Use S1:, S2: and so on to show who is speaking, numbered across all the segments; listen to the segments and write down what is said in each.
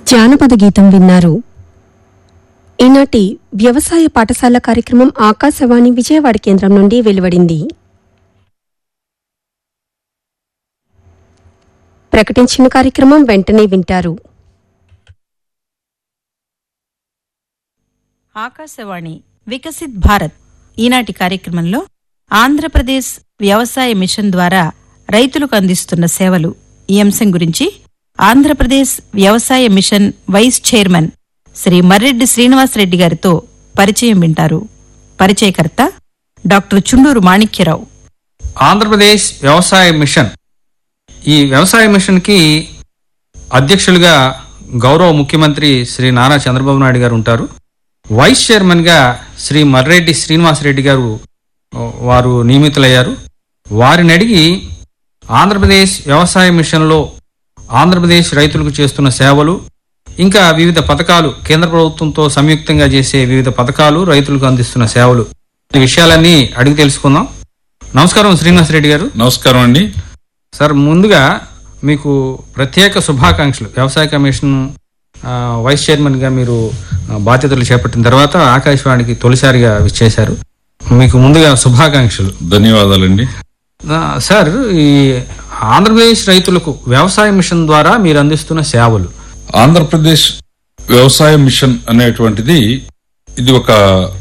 S1: జానపద గీతం విన్నారు ఈనాటి వ్యవసాయ పాఠశాల కార్యక్రమం ఆకాశవాణి విజయవాడ కేంద్రం నుండి వెలువడింది ప్రకటించిన కార్యక్రమం వెంటనే వింటారు
S2: ఆకాశవాణి వికసిత్ భారత్ ఈనాటి కార్యక్రమంలో ఆంధ్రప్రదేశ్ వ్యవసాయ మిషన్ ద్వారా రైతులకు అందిస్తున్న సేవలు ఈ అంశం గురించి ఆంధ్రప్రదేశ్ వ్యవసాయ mission vice chairman Shri Marreddy Srinivasa Reddy గారితో పరిచయం వింటారు పరిచయకర్త డాక్టర్ చుండూరు మాణిక్యరావు
S3: ఆంధ్రప్రదేశ్ వ్యవసాయ మిషన్ ఈ వ్యవసాయ మిషన్కి అధ్యక్షులుగా గౌరవ ముఖ్యమంత్రి శ్రీ నారా చంద్రబాబు నాయుడు గారు ఉంటారు వైస్ చైర్మన్గా శ్రీ మర్రెడ్డి శ్రీనివాసరెడ్డి గారు ఓ, వారు నియమితులయ్యారు వారిని అడిగి ఆంధ్రప్రదేశ్ వ్యవసాయ మిషన్లో ఆంధ్రప్రదేశ్ రైతులకు చేస్తున్న సేవలు ఇంకా వివిధ పథకాలు కేంద్ర ప్రభుత్వంతో సంయుక్తంగా చేసే వివిధ పథకాలు రైతులకు అందిస్తున్న సేవలు ఈ విషయాలన్నీ అడిగి తెలుసుకుందాం నమస్కారం శ్రీనివాసరెడ్డి గారు
S4: నమస్కారం అండి
S3: సార్ ముందుగా మీకు ప్రత్యేక శుభాకాంక్షలు వ్యవసాయ కమిషన్ ఆ, వైస్ చైర్మన్ గా మీరు ఆ, బాధ్యతలు చేపట్టిన తర్వాత ఆకాశవాణికి తొలిసారిగా విచ్చేశారు మీకు ముందుగా శుభాకాంక్షలు
S4: ధన్యవాదాలండి
S3: ఆ, సార్ ఈ ఆంధ్రప్రదేశ్ రైతులకు వ్యవసాయ మిషన్ ద్వారా మీరు అందిస్తున్న సేవలు
S4: ఆంధ్రప్రదేశ్ వ్యవసాయ మిషన్ అనేటువంటిది ఇది ఒక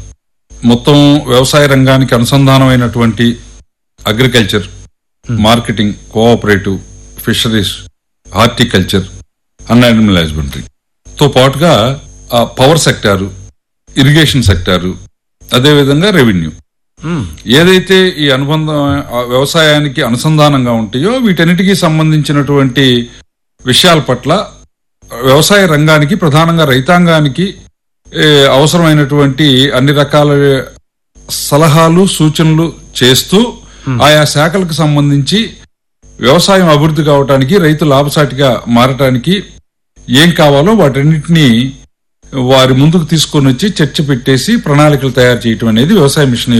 S4: మొత్తం వ్యవసాయ రంగానికి అనుసంధానమైనటువంటి agriculture marketing cooperative fisheries horticulture and animal husbandry తో పాటుగా ఆ పవర్ సెక్టారు ఇరిగేషన్ సెక్టారు అదేవిధంగా రెవెన్యూ
S3: మ్,
S4: ఏదైతే ఈ అనుబంధం ఆ వ్యవసాయానికి అనుసంధానంగా ఉంటాయో వీటన్నిటికీ సంబంధించినటువంటి విషయాల పట్ల వ్యవసాయ రంగానికి ప్రధానంగా రైతాంగానికి ఏ, అవసరమైనటువంటి అన్ని రకాల సలహాలు సూచనలు చేస్తూ ఆయా శాఖలకు సంబంధించి వ్యవసాయం అభివృద్ధి కావటానికి రైతు లాభసాటిగా మారటానికి ఏం కావాలో వాటన్నిటినీ వారి ముందుకు తీసుకొని వచ్చి చర్చ పెట్టేసి ప్రణాళికలు తయారు చేయటం అనేది వ్యవసాయ మిషన్